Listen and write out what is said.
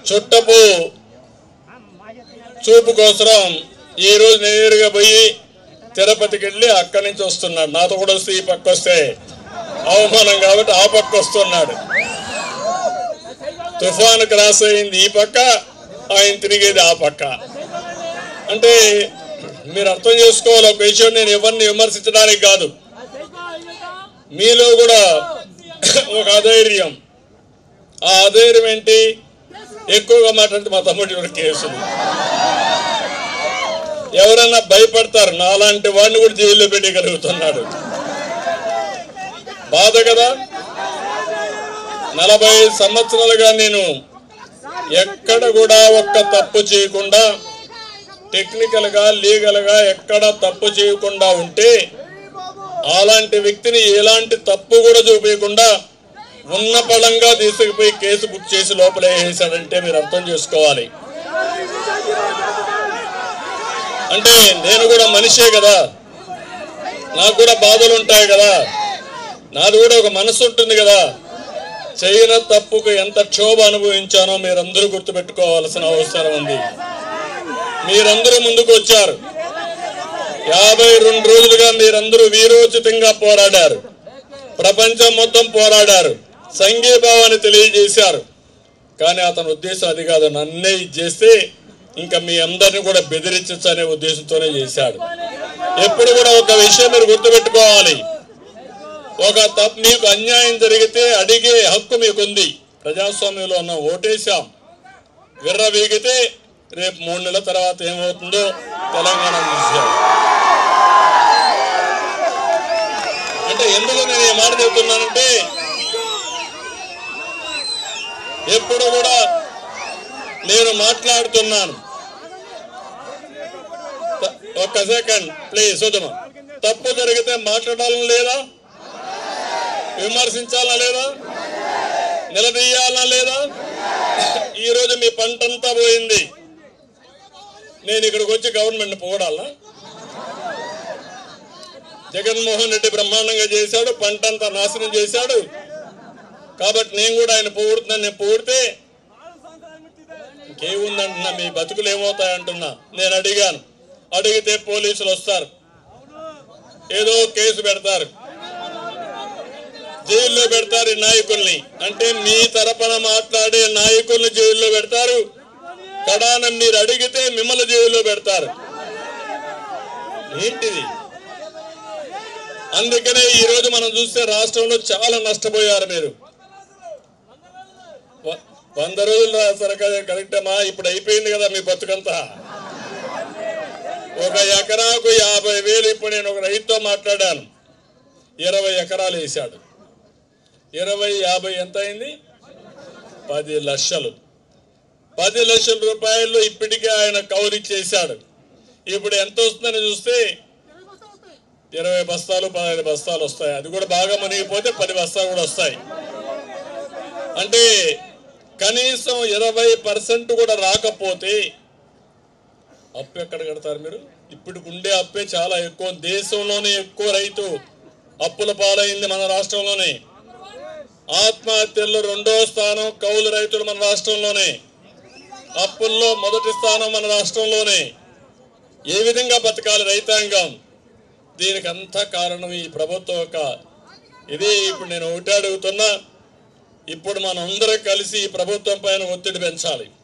చుట్టపు చూపు కోసం ఈ రోజు నేరుగా పోయి తిరుపతికి వెళ్ళి అక్కడి నుంచి వస్తున్నాడు నాతో కూడా వస్తే ఈ పక్క వస్తే అవమానం కాబట్టి ఆ పక్క వస్తున్నాడు తుఫాను క్రాస్ అయింది ఈ పక్క ఆయన తిరిగేది ఆ పక్క అంటే మీరు అర్థం చేసుకోవాలి ఒక విషయం నేను ఎవరిని విమర్శించడానికి కాదు మీలో కూడా ఒక అధైర్యం ఆ అధైర్యం ఏంటి ఎక్కువగా మాట్లాడితే మా తమ్ముడి మీద కేసులు ఎవరన్నా భయపడతారు నాలాంటి వాడిని కూడా జైల్లో పెట్టగలుగుతున్నాడు బాధ కదా నలభై సంవత్సరాలుగా నేను ఎక్కడ కూడా ఒక్క తప్పు చేయకుండా టెక్నికల్ గా లీగల్ గా ఎక్కడ తప్పు చేయకుండా ఉంటే అలాంటి వ్యక్తిని ఎలాంటి తప్పు కూడా చూపించకుండా ఉన్న పళంగా తీసుకుపోయి కేసు బుక్ చేసి లోపల వేసాడంటే మీరు అర్థం చేసుకోవాలి అంటే నేను కూడా మనిషే కదా నాకు కూడా బాధలు ఉంటాయి కదా నాది కూడా ఒక మనసు ఉంటుంది కదా చేయన తప్పుకు ఎంత క్షోభ అనుభవించానో మీరందరూ గుర్తుపెట్టుకోవాల్సిన అవసరం ఉంది మీరందరూ ముందుకు వచ్చారు యాభై రెండు రోజులుగా మీరందరూ వీరోచితంగా పోరాడారు ప్రపంచం మొత్తం పోరాడారు సంఘీభావాన్ని తెలియజేశారు కానీ అతని ఉద్దేశం అది కాదు నన్నే ఇది చేస్తే ఇంకా మీ అందరిని కూడా బెదిరించచ్చు అనే ఉద్దేశంతోనే చేశాడు ఎప్పుడు కూడా ఒక విషయం మీరు గుర్తుపెట్టుకోవాలి ఒక తప్పు మీకు అన్యాయం జరిగితే అడిగే హక్కు మీకుంది ప్రజాస్వామ్యంలో ఉన్న ఓటేశాం విర్ర వీగితే రేపు మూడు నెలల తర్వాత ఏమవుతుందో తెలంగాణ చూసాం అంటే ఎందుకు నేను ఈ మాట చెబుతున్నానంటే ఎప్పుడు కూడా నేను మాట్లాడుతున్నాను త- ఒక్క సెకండ్ ప్లీజ్ చూద్దామా తప్పు జరిగితే మాట్లాడాలని లేదా విమర్శించాలనా లేదా నిలదీయాలనా లేదా ఈ రోజు మీ పంటంతా పోయింది నేను ఇక్కడికి వచ్చి గవర్నమెంట్ పొగడాలా జగన్మోహన్ రెడ్డి బ్రహ్మాండంగా చేశాడు పంటంతా నాశనం చేశాడు కాబట్టి నేను కూడా ఆయన పొగుడుతున్నాను నేను పొగిడితే ఇంకేముందంటున్నా మీ బతుకులు ఏమవుతాయంటున్నా నేను అడిగాను అడిగితే పోలీసులు వస్తారు ఏదో కేసు పెడతారు జైల్లో పెడతారు ఈ నాయకుల్ని అంటే మీ తరపున మాట్లాడే నాయకుల్ని జైల్లో పెడతారు కడాన మీరు అడిగితే మిమ్మల్ని జైల్లో పెడతారు ఏంటిది అందుకనే ఈ రోజు మనం చూస్తే రాష్ట్రంలో చాలా నష్టపోయారు మీరు వ- వంద రోజులు సరకారు కరెక్టమా ఇప్పుడు అయిపోయింది కదా మీ బతుకంతా ఒక ఎకరాకు యాభై వేలు ఇప్పుడు నేను ఒక రైతుతో మాట్లాడాను ఇరవై ఎకరాలు వేశాడు ఇరవై యాభై ఎంత అయింది పది లక్షలు పది లక్షల రూపాయలు ఇప్పటికే ఆయన కౌలిచ్చేశాడు ఇప్పుడు ఎంత వస్తుందని చూస్తే ఇరవై బస్తాలు పదహైదు బస్తాలు వస్తాయి అది కూడా బాగా మునిగిపోతే పది బస్తాలు కూడా వస్తాయి అంటే కనీసం ఇరవై పర్సెంట్ కూడా రాకపోతే అప్పు ఎక్కడ కడతారు మీరు ఇప్పుడు ఉండే అప్పే చాలా ఎక్కువ దేశంలోనే ఎక్కువ రైతు అప్పుల పాలైంది మన రాష్ట్రంలోనే ఆత్మహత్యల్లో రెండో స్థానం కౌలు రైతులు మన రాష్ట్రంలోనే అప్పుల్లో మొదటి స్థానం మన రాష్ట్రంలోనే ఏ విధంగా బతకాలి రైతాంగం దీనికి అంతా కారణం ఈ ప్రభుత్వం యొక్క ఇది ఇప్పుడు నేను ఒకటి అడుగుతున్నా ఇప్పుడు మనం అందరం కలిసి ఈ ప్రభుత్వం పైన ఒత్తిడి పెంచాలి